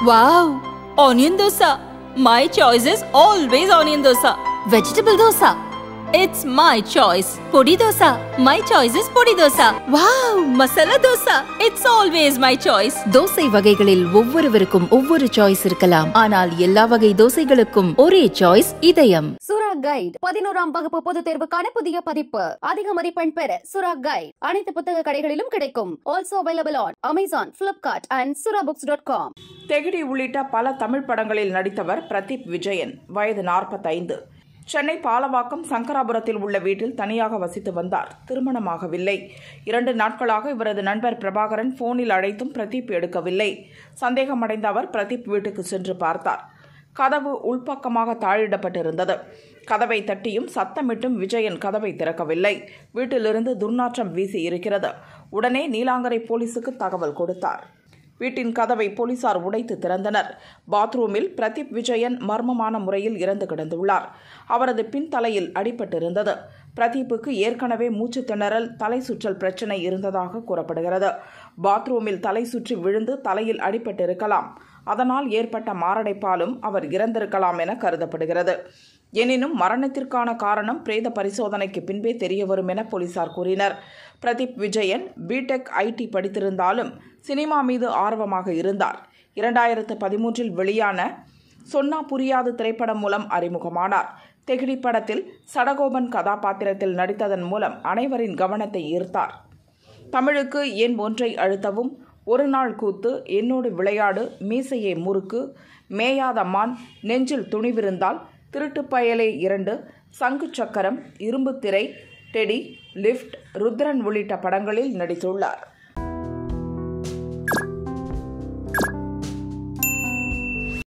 Wow! Onion dosa. My choice is always onion dosa. Vegetable dosa. It's my choice. Podi dosa. My choice is podi dosa. Wow! Masala dosa. It's always my choice. Dosa வகைகளில் ஒவ்வொருவருக்கும் ஒவ்வொரு choice இருக்கலாம் ஆனால் எல்லா வகை தோசைகளுக்கும் ஒரே choice இதயம் சுரா கைட் பதினோராம் வகுப்பு பொதுத் தேர்வுக்கான புதிய பதிப்பு அதிக மதிப்பெண் பெற சுரா கைட் அனைத்து புத்தக கடைகளிலும் கிடைக்கும் also available on Amazon Flipkart and Sura books dot com தெகிடி உள்ளிட்ட பல தமிழ் படங்களில் நடித்தவர் பிரதீப் விஜயன் வயது நாற்பத்தைந்து சென்னை பாலவாக்கம் சங்கராபுரத்தில் உள்ள வீட்டில் தனியாக வசித்து வந்தார் திருமணமாகவில்லை இரண்டு நாட்களாக இவரது நண்பர் பிரபாகரன் போனில் அழைத்தும் பிரதீப் எடுக்கவில்லை சந்தேகமடைந்த அவர் பிரதீப் வீட்டுக்கு சென்று பார்த்தார் கதவு உள்பக்கமாக தாழிடப்பட்டிருந்தது கதவை தட்டியும் சத்தமிட்டும் விஜயன் கதவை திறக்கவில்லை வீட்டிலிருந்து துர்நாற்றம் வீசி இருக்கிறது உடனே நீலாங்கரை போலீசுக்கு தகவல் கொடுத்தார் வீட்டின் கதவை போலீசார் உடைத்து திறந்தனர் பாத்ரூமில் பிரதீப் விஜயன் மர்மமான முறையில் இறந்து கிடந்துள்ளார் அவரது பின்தலையில் அடிபட்டிருந்தது பிரதீப்புக்கு ஏற்கனவே மூச்சு திணறல் தலை சுற்றல் பிரச்சனை இருந்ததாக கூறப்படுகிறது பாத்ரூமில் தலை சுற்றி விழுந்து தலையில் அடிபட்டிருக்கலாம் அதனால் ஏற்பட்ட மாரடைப்பாலும் அவர் இறந்திருக்கலாம் என கருதப்படுகிறது எனினும் மரணத்திற்கான காரணம் பிரேத பரிசோதனைக்கு பின்பே தெரியவரும் என போலீசார் கூறினர் பிரதீப் விஜயன் பிடெக் ஐடி படித்திருந்தாலும் சினிமா மீது ஆர்வமாக இருந்தார் இரண்டாயிரத்து பதிமூன்றில் வெளியான சொன்னா புரியாது திரைப்படம் மூலம் அறிமுகமானார் தெகிடி படத்தில் சடகோபன் கதாபாத்திரத்தில் நடித்ததன் மூலம் அனைவரின் கவனத்தை ஈர்த்தார் தமிழுக்கு என் ஒன்றை அழுத்தவும் ஒரு நாள் கூத்து என்னோடு விளையாடு மீசையை முறுக்கு மேயாதம்மான் நெஞ்சில் துணிவிருந்தால் திருட்டுப்பயலே இரண்டு சங்கு சக்கரம் இரும்புத்திரை டெடி லிஃப்ட் ருத்ரன் உள்ளிட்ட படங்களில் நடித்துள்ளார்